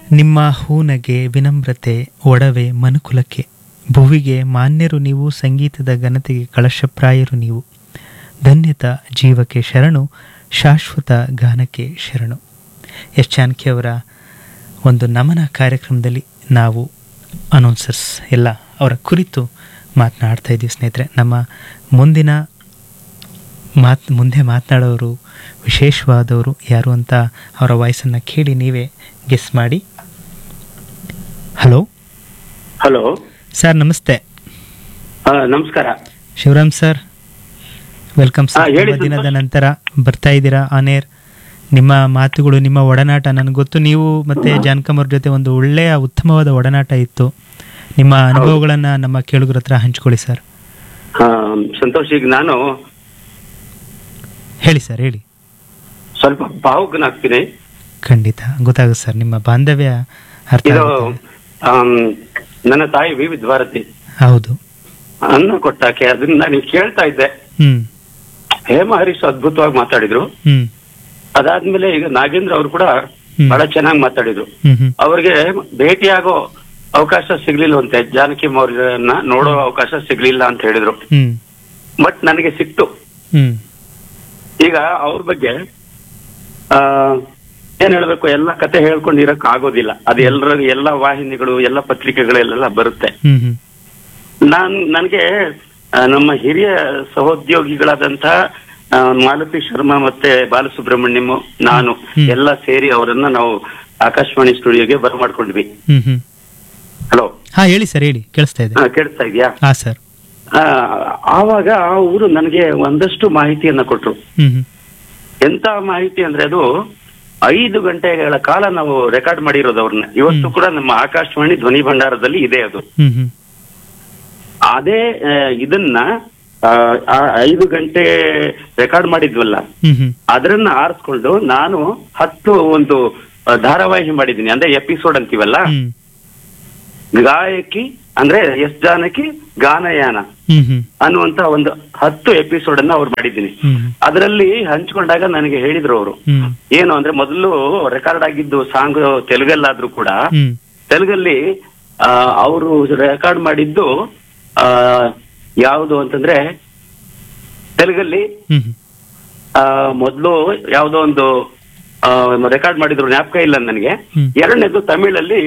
ನಿಮ್ಮ ಹೂನಗೆ ವಿನಮ್ರತೆ ಒಡವೆ ಮನುಕುಲಕ್ಕೆ ಭುವಿಗೆ ಮಾನ್ಯರು ನೀವು ಸಂಗೀತದ ಘನತೆಗೆ ಕಳಶಪ್ರಾಯರು ನೀವು ಧನ್ಯತ ಜೀವಕ್ಕೆ ಶರಣು ಶಾಶ್ವತ ಗಾನಕ್ಕೆ ಶರಣು ಎಸ್ ಜಾನಕಿ ಅವರ ಒಂದು ನಮನ ಕಾರ್ಯಕ್ರಮದಲ್ಲಿ ನಾವು ಅನೌನ್ಸರ್ಸ್ ಎಲ್ಲ ಅವರ ಕುರಿತು ಮಾತನಾಡ್ತಾ ಇದ್ದೀವಿ ಸ್ನೇಹಿತರೆ ನಮ್ಮ ಮುಂದಿನ ಮಾತ್ ಮುಂದೆ ಮಾತನಾಡೋರು ವಿಶೇಷವಾದವರು ಯಾರು ಅಂತ ಅವರ ವಾಯ್ಸನ್ನು ಕೇಳಿ ನೀವೇ ಗೆಸ್ ಮಾಡಿ ಹಲೋ ಹಲೋ ಸರ್ ನಮಸ್ತೆ ನಮಸ್ಕಾರ ಶಿವರಾಮ್ ಸರ್ ವೆಲ್ಕಮ್ ಹಾ, ಸರ್ ಹೇಳಿ ತುಂಬ ದಿನದ ಸಂತೋಷ್. ನಂತರ ಬರ್ತಾ ಇದ್ದೀರಾ ಆನೇರ್ ನಿಮ್ಮ ಮಾತುಗಳು ನಿಮ್ಮ ಒಡನಾಟ ನನಗೆ ಗೊತ್ತು ನೀವು ಮತ್ತೆ ಜಾನಕಮ್ ಅವ್ರ ಜೊತೆ ಒಂದು ಒಳ್ಳೆಯ ಉತ್ತಮವಾದ ಒಡನಾಟ ಇತ್ತು ನಿಮ್ಮ ಅನುಭವಗಳನ್ನು ನಮ್ಮ ಕೇಳುಗರ ಹತ್ರ ಹಂಚ್ಕೊಳ್ಳಿ ಸರ್ ಆ, ಸಂತೋಷ್ ಈಗ ನಾನು ಹೇಳಿ ಸರ್ ಹೇಳಿ ಸ್ವಲ್ಪ ಭಾವುಕನಾಗ್ತೀನಿ ಖಂಡಿತ ಗೊತ್ತಾಗುತ್ತೆ ಸರ್ ನಿಮ್ಮ ಬಾಂಧವ್ಯ ಅರ್ಥ ಇದು ಆಗುತ್ತೆ. ಆಮ್, ನನ್ನ ತಾಯಿ ವಿವಿಧ ಭಾರತಿ ಹೌದು ಅನ್ನ ಕೊಟ್ಟಾಕೆ ಅದನ್ನ ನಾನು ಕೇಳ್ತಾ ಇದ್ದೆ ಹ್ಮ್ ಹೇಮ ಹರೀಶ್ ಅದ್ಭುತವಾಗಿ ಮಾತಾಡಿದ್ರು ಹ್ಮ್ ಅದಾದ್ಮೇಲೆ ಈಗ ನಾಗೇಂದ್ರ ಅವರು ಕೂಡ ಹ್ಮ್. ಬಹಳ ಚೆನ್ನಾಗಿ ಮಾತಾಡಿದ್ರು ಹ್ಮ್ ಹ್ಮ್ ಅವ್ರಿಗೆ ಭೇಟಿಯಾಗೋ ಅವಕಾಶ ಸಿಗ್ಲಿಲ್ವಂತೆ ಜಾನಕಿ ಅವ್ರನ್ನ ನೋಡೋ ಅವಕಾಶ ಸಿಗ್ಲಿಲ್ಲ ಅಂತ ಹೇಳಿದ್ರು ಹ್ಮ್ ಬಟ್ ನನಗೆ ಸಿಕ್ತು ಹ್ಮ್ ಈಗ ಅವ್ರ ಬಗ್ಗೆ ಆ ಏನ್ ಹೇಳ್ಬೇಕು ಎಲ್ಲ ಕತೆ ಹೇಳ್ಕೊಂಡು ಇರಕ್ ಆಗೋದಿಲ್ಲ ಅದು ಎಲ್ಲರ ಎಲ್ಲ ವಾಹಿನಿಗಳು ಎಲ್ಲ ಪತ್ರಿಕೆಗಳಲ್ಲೆಲ್ಲ ಬರುತ್ತೆ ಹ್ಮ್ ಹ್ಮ್ ನಾನ್ ನನಗೆ ಆ, ನಮ್ಮ ಹಿರಿಯ ಸಹೋದ್ಯೋಗಿಗಳಾದಂತ ಆ, ಮಾಲತಿ ಶರ್ಮಾ ಮತ್ತೆ ಬಾಲಸುಬ್ರಹ್ಮಣ್ಯಂ ನಾನು ಹ್ಮ್. ಎಲ್ಲ ಸೇರಿ ಅವರನ್ನ ನಾವು ಆಕಾಶವಾಣಿ ಸ್ಟುಡಿಯೋಗೆ ಬರಮಾಡ್ಕೊಂಡ್ವಿ ಹ್ಮ್ ಹ್ಮ್ ಹಲೋ ಹಾ ಹೇಳಿ ಸರ್ ಹೇಳಿ ಕೇಳಿಸ್ತಾ ಇದೆ ಕೇಳಿಸ್ತಾ ಇದೆಯಾ ಹಾ ಸರ್ ಆ, ಆವಾಗ ಆ ಊರು ನನಗೆ ಒಂದಷ್ಟು ಮಾಹಿತಿಯನ್ನ ಕೊಟ್ರು ಹ್ಮ್ ಹ್ಮ್ ಎಂತ ಮಾಹಿತಿ ಅಂದ್ರೆ ಅದು ಐದು ಗಂಟೆಗಳ ಕಾಲ ನಾವು ರೆಕಾರ್ಡ್ ಮಾಡಿರೋದು ಅವ್ರನ್ನ ಇವತ್ತು ಕೂಡ ನಮ್ಮ ಆಕಾಶವಾಣಿ ಧ್ವನಿ ಭಂಡಾರದಲ್ಲಿ ಇದೆ ಅದು ಹ್ಮ್ ಹ್ಮ್ ಅದೇ ಆ, ಇದನ್ನ ಆ, ಆ ಐದು ಗಂಟೆ ರೆಕಾರ್ಡ್ ಮಾಡಿದ್ವಲ್ಲ ಹ್ಮ್ ಹ್ಮ್ ಅದನ್ನ ಆರಿಸ್ಕೊಂಡು ನಾನು ಹತ್ತು ಒಂದು ಆ, ಧಾರಾವಾಹಿ ಮಾಡಿದ್ದೀನಿ ಅಂದ್ರೆ ಎಪಿಸೋಡ್ ಅಂತೀವಲ್ಲ ಹ್ಮ್ ಗಾಯಕಿ ಅಂದ್ರೆ ಎಸ್ ಜಾನಕಿ ಗಾನಯಾನ ಹ್ಮ್ ಹ್ಮ್ ಅನ್ನುವಂತ ಒಂದು ಹತ್ತು ಎಪಿಸೋಡ್ ಅನ್ನ ಅವ್ರು ಮಾಡಿದ್ದೀನಿ ಹ್ಮ್ ಅದರಲ್ಲಿ ಹಂಚ್ಕೊಂಡಾಗ ನನಗೆ ಹೇಳಿದ್ರು ಅವರು ಹ್ಮ್ ಏನು ಅಂದ್ರೆ ಮೊದಲು ರೆಕಾರ್ಡ್ ಆಗಿದ್ದು ಸಾಂಗ್ ತೆಲುಗಲ್ಲಾದ್ರೂ ಕೂಡ ಹ್ಮ್ ತೆಲುಗಲ್ಲಿ ಅವರು ರೆಕಾರ್ಡ್ ಮಾಡಿದ್ದು ಆ ಯಾವುದು ಅಂತಂದ್ರೆ ತೆಲುಗಲ್ಲಿ ಹ್ಮ್ ಹ್ಮ್ ಆ ಮೊದಲು ಯಾವ್ದೋ ಒಂದು ರೆಕಾರ್ಡ್ ಮಾಡಿದ್ರು ಜ್ಞಾಪಕ ಇಲ್ಲ ನನಗೆ ಹ್ಮ್. ಎರಡನೇದು ತಮಿಳಲ್ಲಿ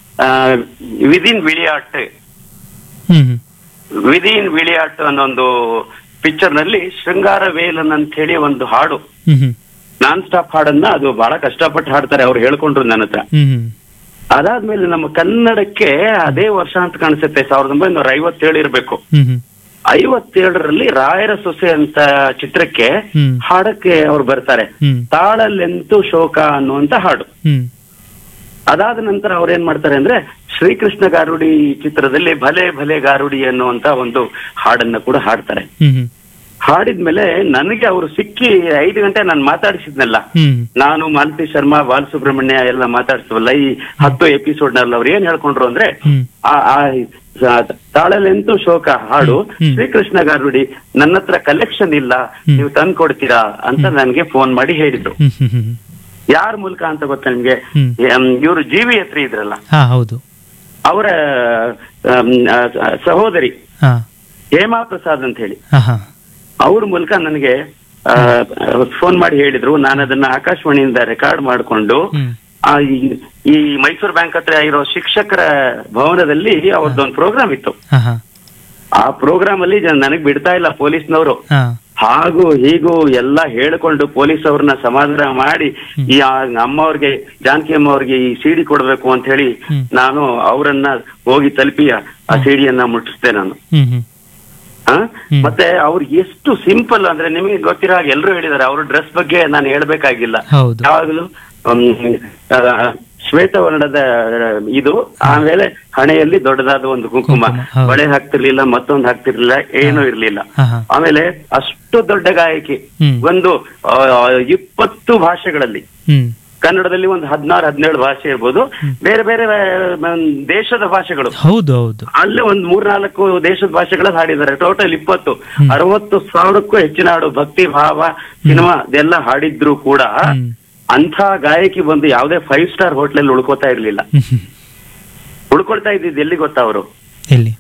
ವಿದಿನ್ ವಿಳಿಯಾಟ್ ಹ್ಮ್ ಹ್ಮ್ ವಿದಿನ್ ವಿಳಿಯಾಟ್ ಅನ್ನೋ ಒಂದು ಪಿಕ್ಚರ್ ನಲ್ಲಿ ಶೃಂಗಾರ ವೇಲನ್ ಅಂತ ಹೇಳಿ ಒಂದು ಹಾಡು ಹ್ಮ್ ಹ್ಮ್ ನಾನ್ ಸ್ಟಾಪ್ ಹಾಡನ್ನ ಅದು ಬಹಳ ಕಷ್ಟಪಟ್ಟು ಹಾಡ್ತಾರೆ ಅವ್ರು ಹೇಳ್ಕೊಂಡ್ರು ನನ್ನ ಹತ್ರ ಹ್ಮ್ ಹ್ಮ್ ಅದಾದ್ಮೇಲೆ ನಮ್ಮ ಕನ್ನಡಕ್ಕೆ ಅದೇ ವರ್ಷ ಅಂತ ಕಾಣಿಸುತ್ತೆ ಸಾವಿರದ ಒಂಬೈನೂರ ಐವತ್ತೇಳು ಇರಬೇಕು ಹ್ಮ್ ಹ್ಮ್ ಐವತ್ತೇಳರಲ್ಲಿ ರಾಯರ ಸೊಸೆ ಅಂತ ಚಿತ್ರಕ್ಕೆ ಹ್ಮ್. ಹಾಡಕ್ಕೆ ಅವ್ರು ಬರ್ತಾರೆ ಹ್ಮ್ ತಾಳಲೆಂತು ಶೋಕ ಅನ್ನುವಂತ ಹಾಡು ಹ್ಮ್ ಅದಾದ ನಂತರ ಅವ್ರು ಏನ್ ಮಾಡ್ತಾರೆ ಅಂದ್ರೆ ಶ್ರೀಕೃಷ್ಣ ಗಾರುಡಿ ಚಿತ್ರದಲ್ಲಿ ಭಲೆ ಭಲೆ ಗಾರುಡಿ ಅನ್ನುವಂತ ಒಂದು ಹಾಡನ್ನ ಕೂಡ ಹಾಡ್ತಾರೆ ಹ್ಮ್ ಹ್ಮ್ ಹಾಡಿದ್ಮೇಲೆ ನನಗೆ ಅವರು ಸಿಕ್ಕಿ ಐದು ಗಂಟೆ ನಾನು ಮಾತಾಡಿಸಿದ್ನಲ್ಲ ಹ್ಮ್ ನಾನು ಮಾಲತಿ ಶರ್ಮಾ ಬಾಲಸುಬ್ರಹ್ಮಣ್ಯ ಎಲ್ಲ ಮಾತಾಡ್ತೀವಲ್ಲ ಈ ಹತ್ತು ಎಪಿಸೋಡ್ ನಲ್ಲಿ ಅವ್ರು ಏನ್ ಹೇಳ್ಕೊಂಡ್ರು ಅಂದ್ರೆ ಹ್ಮ್ ಆ ಆ ತಾಳಲೆಂತು ಶೋಕ ಹಾಡು ಹ್ಮ್. ಶ್ರೀಕೃಷ್ಣ ಗಾರುಡಿ ನನ್ನ ಹತ್ರ ಕಲೆಕ್ಷನ್ ಇಲ್ಲ ಹ್ಮ್. ನೀವು ತಂದು ಕೊಡ್ತೀರಾ ಅಂತ ನನ್ಗೆ ಫೋನ್ ಮಾಡಿ ಹೇಳಿದ್ರು ಹ್ಮ್ ಹ್ಮ್ ಹ್ಮ್ ಯಾರ ಮೂಲಕ ಅಂತ ಗೊತ್ತಾ ನಿಮ್ಗೆ ಹ್ಮ್. ಇವರು ಜೀವಿ ಹತ್ರ ಇದ್ರಲ್ಲ ಹಾ ಹೌದು ಅವರ ಆಮ್, ಆ, ಸಹೋದರಿ ಹಾ ಹೇಮಾ ಪ್ರಸಾದ್ ಅಂತ ಹೇಳಿ ಹಾ ಹಾ ಅವ್ರ ಮೂಲಕ ನನಗೆ ಫೋನ್ ಮಾಡಿ ಹೇಳಿದ್ರು ನಾನು ಅದನ್ನ ಆಕಾಶವಾಣಿಯಿಂದ ರೆಕಾರ್ಡ್ ಮಾಡಿಕೊಂಡು ಹ್ಮ್ ಆ, ಈ- ಈ ಮೈಸೂರು ಬ್ಯಾಂಕ್ ಹತ್ರ ಇರೋ ಶಿಕ್ಷಕರ ಭವನದಲ್ಲಿ ಅವ್ರದ್ದೊಂದು ಪ್ರೋಗ್ರಾಮ್ ಇತ್ತು ಹಾ ಹಾ ಆ ಪ್ರೋಗ್ರಾಮ್ ಅಲ್ಲಿ ನನಗೆ ಬಿಡ್ತಾ ಇಲ್ಲ ಪೊಲೀಸ್ನವರು ಹಾ ಹಾಗೂ ಹೀಗೂ ಎಲ್ಲ ಹೇಳ್ಕೊಂಡು ಪೊಲೀಸ್ ಅವ್ರನ್ನ ಸಮಾಧಾನ ಮಾಡಿ ಈ ಆ ಅಮ್ಮವ್ರಿಗೆ ಜಾನಕಿ ಅಮ್ಮ ಅವ್ರಿಗೆ ಈ ಸಿಡಿ ಕೊಡ್ಬೇಕು ಅಂತ ಹೇಳಿ ಹ್ಮ್. ನಾನು ಅವರನ್ನ ಹೋಗಿ ತಲುಪಿ ಆ- ಆ ಸಿಡಿಯನ್ನ ಮುಟ್ಟಿಸ್ದೆ ನಾನು ಹ್ಮ್ ಹ್ಮ್ ಆ? ಹ್ಮ್. ಮತ್ತೆ ಅವ್ರು ಎಷ್ಟು ಸಿಂಪಲ್ ಅಂದ್ರೆ ನಿಮಗೆ ಗೊತ್ತಿರೋ ಹಾಗೆ ಎಲ್ಲರೂ ಹೇಳಿದ್ದಾರೆ ಅವ್ರ ಡ್ರೆಸ್ ಬಗ್ಗೆ ನಾನು ಹೇಳ್ಬೇಕಾಗಿಲ್ಲ ಹೌದು ಯಾವಾಗಲೂ ಶ್ವೇತವರ್ಣದ ಇದು ಆಮೇಲೆ ಹಣೆಯಲ್ಲಿ ದೊಡ್ಡದಾದ ಒಂದು ಕುಂಕುಮ ಕುಂಕುಮ, ಹೌದು. ಬಳೆ ಹಾಕ್ತಿರ್ಲಿಲ್ಲ ಮತ್ತೊಂದು ಹಾಕ್ತಿರ್ಲಿಲ್ಲ ಏನೂ ಇರ್ಲಿಲ್ಲ ಹಾ ಹಾ ಆಮೇಲೆ ಅಷ್ಟು ದೊಡ್ಡ ಗಾಯಕಿ ಹ್ಮ್. ಒಂದು ಆ, ಇಪ್ಪತ್ತು ಭಾಷೆಗಳಲ್ಲಿ ಹ್ಮ್ ಕನ್ನಡದಲ್ಲಿ ಒಂದು ಹದಿನಾರು ಹದಿನೇಳು ಭಾಷೆ ಇರ್ಬೋದು ಬೇರೆ ಬೇರೆ ಆ, ದೇಶದ ಭಾಷೆಗಳು ಹೌದು ಹೌದು ಅಲ್ಲೇ ಒಂದ್ ಮೂರ್ನಾಲ್ಕು ದೇಶದ ಭಾಷೆಗಳಲ್ಲಿ ಹಾಡಿದ್ದಾರೆ ಟೋಟಲ್ ಇಪ್ಪತ್ತು ಹ್ಮ್. ಅರವತ್ತು ಸಾವಿರಕ್ಕೂ ಹೆಚ್ಚಿನ ಹಾಡು ಭಕ್ತಿ ಭಾವ ಸಿನಿಮಾ ಇದೆಲ್ಲ ಹಾಡಿದ್ರು ಕೂಡ ಹ್ಮ್ ಅಂಥ ಗಾಯಕಿ ಬಂದು ಯಾವುದೇ ಫೈವ್ ಸ್ಟಾರ್ ಹೋಟ್ಲಲ್ಲಿ ಉಳ್ಕೋತಾ ಇರ್ಲಿಲ್ಲ ಹ್ಮ್, ಹ್ಮ್. ಉಳ್ಕೊಳ್ತಾ ಇದ್ದಿದ್ದು ಎಲ್ಲಿ ಗೊತ್ತಾ ಅವರು ಎಲ್ಲಿ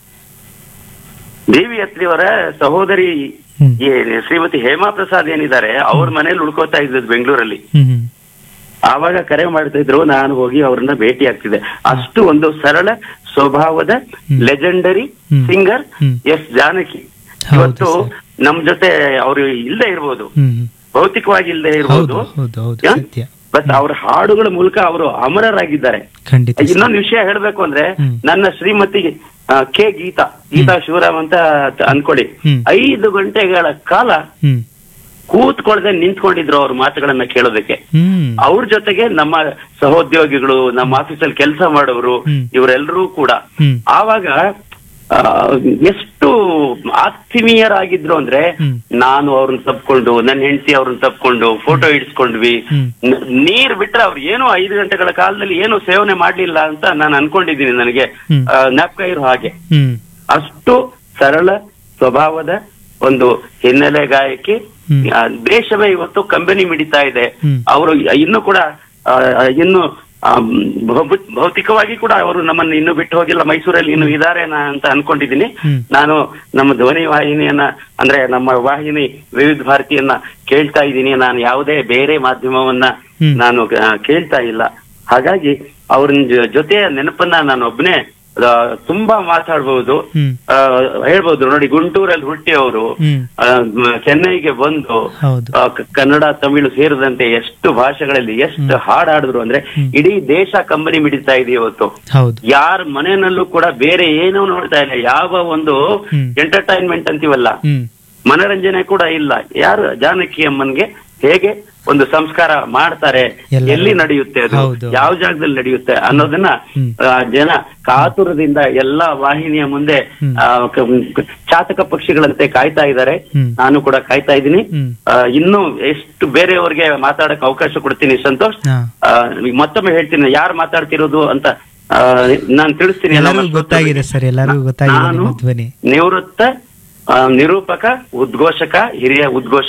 ದೇವಿ ಅತ್ರಿಯವರ ಸಹೋದರಿ ಹ್ಮ್. ಈ ಶ್ರೀಮತಿ ಹೇಮಾ ಪ್ರಸಾದ್ ಏನಿದ್ದಾರೆ ಅವ್ರ ಮನೇಲಿ ಉಳ್ಕೋತಾ ಇದ್ದದ್ದು ಬೆಂಗಳೂರಲ್ಲಿ ಹ್ಮ್ ಹ್ಮ್ ಆವಾಗ ಕರೆ ಮಾಡ್ತಾ ಇದ್ರು ನಾನು ಹೋಗಿ ಅವ್ರನ್ನ ಭೇಟಿ ಆಗ್ತಿದ್ದೆ ಅಷ್ಟು ಒಂದು ಸರಳ ಸ್ವಭಾವದ hmm. Legendary hmm. Singer hmm. S Janaki ಹೌದು ಇವತ್ತು ಸರ್. ನಮ್ ಜೊತೆ ಅವರು ಇಲ್ಲದೆ ಇರ್ಬೋದು ಹ್ಮ್ ಹ್ಮ್. ಭೌತಿಕವಾಗಿ ಇಲ್ಲದೆ ಹೌದು ಇರ್ಬೋದು ಹೌದು ಹೌದು ಯಾ? ಸತ್ಯ ಬಟ್ ಅವ್ರ ಹಾಡುಗಳ ಮೂಲಕ ಅವರು ಅಮರರಾಗಿದ್ದಾರೆ ಖಂಡಿತ ಸರ್. ಇನ್ನೊಂದು ವಿಷಯ ಹೇಳ್ಬೇಕು ಅಂದ್ರೆ ಹ್ಮ್. ನನ್ನ ಶ್ರೀಮತಿ ಆ, ಕೆ ಗೀತಾ ಗೀತಾ ಶಿವರಾಮ್ ಅಂತ ಅನ್ಕೊಳ್ಳಿ ಹ್ಮ್. ಐದು ಗಂಟೆಗಳ ಕಾಲ ಹ್ಮ್ ಕೂತ್ಕೊಳ್ದೆ ನಿಂತ್ಕೊಂಡಿದ್ರು ಅವ್ರ ಮಾತುಗಳನ್ನ ಕೇಳೋದಕ್ಕೆ ಹ್ಮ್ ಅವ್ರ ಜೊತೆಗೆ ನಮ್ಮ ಸಹೋದ್ಯೋಗಿಗಳು ನಮ್ಮ ಆಫೀಸಲ್ಲಿ ಕೆಲಸ ಮಾಡೋರು ಹ್ಮ್. ಇವರೆಲ್ಲರೂ ಕೂಡ ಹ್ಮ್. ಆವಾಗ ಆ, ಎಷ್ಟು ಆತ್ಮೀಯರಾಗಿದ್ರು ಅಂದ್ರೆ ಹ್ಮ್. ನಾನು ಅವ್ರನ್ನ ತಪ್ಕೊಂಡು ನನ್ನ ಹೆಂಡತಿ ಅವ್ರನ್ನ ತಪ್ಕೊಂಡು ಫೋಟೋ ಇಡ್ಸ್ಕೊಂಡ್ವಿ ಹ್ಮ್. ನ- ನೀರ್ ಬಿಟ್ರೆ ಅವ್ರು ಏನೋ ಐದು ಗಂಟೆಗಳ ಕಾಲದಲ್ಲಿ ಏನು ಸೇವನೆ ಮಾಡ್ಲಿಲ್ಲ ಅಂತ ನಾನು ಅನ್ಕೊಂಡಿದ್ದೀನಿ ನನಗೆ ಹ್ಮ್. ಆ, ಜ್ಞಾಪಕ ಇರೋ ಹಾಗೆ ಹ್ಮ್ ಅಷ್ಟು ಸರಳ ಸ್ವಭಾವದ ಒಂದು ಹಿನ್ನೆಲೆ ಗಾಯಕಿ ಹ್ಮ್. ಆ, ದೇಶವೇ ಇವತ್ತು ಕಂಬನಿ ಮಿಡಿತಾ ಇದೆ ಹ್ಮ್. ಅವರು ಇನ್ನು ಕೂಡ ಆ, ಇನ್ನು ಆ, ಭೌ- ಭೌತಿಕವಾಗಿ ಕೂಡ ಅವರು ನಮ್ಮನ್ನು ಇನ್ನು ಬಿಟ್ಟು ಹೋಗಿಲ್ಲ ಮೈಸೂರಲ್ಲಿ ಇನ್ನು ಇದಾರೆ ಅಂತ ಅನ್ಕೊಂಡಿದ್ದೀನಿ ಹ್ಮ್. ನಾನು ನಮ್ಮ ಧ್ವನಿ ವಾಹಿನಿಯನ್ನ ಅಂದ್ರೆ ನಮ್ಮ ವಾಹಿನಿ ವಿವಿಧ ಭಾರತಿಯನ್ನ ಕೇಳ್ತಾ ಇದ್ದೀನಿ ನಾನು ಯಾವುದೇ ಬೇರೆ ಮಾಧ್ಯಮವನ್ನ ಹ್ಮ್. ನಾನು ಆ, ಕೇಳ್ತಾ ಇಲ್ಲ ಹಾಗಾಗಿ ಅವ್ರ ಜ- ಜೊತೆಯ ನೆನಪನ್ನ ನಾನು ಒಬ್ಬನೇ ತುಂಬಾ ಮಾತಾಡ್ಬಹುದು ಹ್ಮ್. ಆ, ಹೇಳ್ಬೋದು ನೋಡಿ ಗುಂಟೂರಲ್ಲಿ ಹುಟ್ಟಿ ಅವರು ಹ್ಮ್. ಚೆನ್ನೈಗೆ ಬಂದು ಹೌದು ಆ, ಕ- ಕನ್ನಡ ತಮಿಳು ಸೇರಿದಂತೆ ಎಷ್ಟು ಭಾಷೆಗಳಲ್ಲಿ ಎಷ್ಟು ಹಾಡಾಡಿದ್ರು ಅಂದ್ರೆ ಹ್ಮ್. ಇಡೀ ದೇಶ ಕಂಬನಿ ಮಿಡಿತಾ ಇದೆ ಇವತ್ತು ಹೌದು ಯಾರ ಮನೆಯಲ್ಲೂ ಕೂಡ ಬೇರೆ ಏನೂ ನೋಡ್ತಾ ಇಲ್ಲ ಯಾವ ಒಂದು ಹ್ಮ್. ಎಂಟರ್ಟೈನ್ಮೆಂಟ್ ಅಂತೀವಲ್ಲ ಹ್ಮ್ ಮನರಂಜನೆ ಕೂಡ ಇಲ್ಲ ಯಾರು ಜಾನಕಿ ಅಮ್ಮನ್ಗೆ ಹೇಗೆ ಒಂದು ಸಂಸ್ಕಾರ ಮಾಡ್ತಾರೆ ಎಲ್ಲರೂ. ಎಲ್ಲಿ ನಡೆಯುತ್ತೆ ಅದು ಹೌದು. ಯಾವ ಜಾಗದಲ್ಲಿ ನಡೆಯುತ್ತೆ ಅನ್ನೋದನ್ನ ಹ್ಮ್. ಆ, ಜನ ಕಾತುರದಿಂದ ಎಲ್ಲಾ ವಾಹಿನಿಯ ಮುಂದೆ ಹ್ಮ್. ಆ, ಕ- ಕ- ಚಾತಕ ಪಕ್ಷಿಗಳಂತೆ ಕಾಯ್ತಾ ಇದ್ದಾರೆ ಹ್ಮ್. ನಾನು ಕೂಡ ಕಾಯ್ತಾ ಇದ್ದೀನಿ ಹ್ಮ್. ಆ, ಇನ್ನು ಎಷ್ಟು ಬೇರೆಯವ್ರಿಗೆ ಮಾತಾಡಕ್ ಅವಕಾಶ ಕೊಡ್ತೀನಿ ಸಂತೋಷ್ ಹಾ. ಆ, ಈಗ ಮತ್ತೊಮ್ಮೆ ಹೇಳ್ತೀನಿ ಯಾರು ಮಾತಾಡ್ತಿರೋದು ಅಂತ ನಾನು ತಿಳಿಸ್ತೀನಿ ಎಲ್ಲರಿಗೂ ನಮ್ಮ ಗೊತ್ತಾಗಿದೆ ಸರ್ ಎಲ್ಲರಿಗೂ ಗೊತ್ತಾಗಿದೆ ನಾನು ನಿಮ್ಮ ಧ್ವನಿ ನಿವೃತ್ತ ಆ, ನಿರೂಪಕ ಉದ್ಘೋಷಕ ಹಿರಿಯ ಉದ್ಘೋಷಕ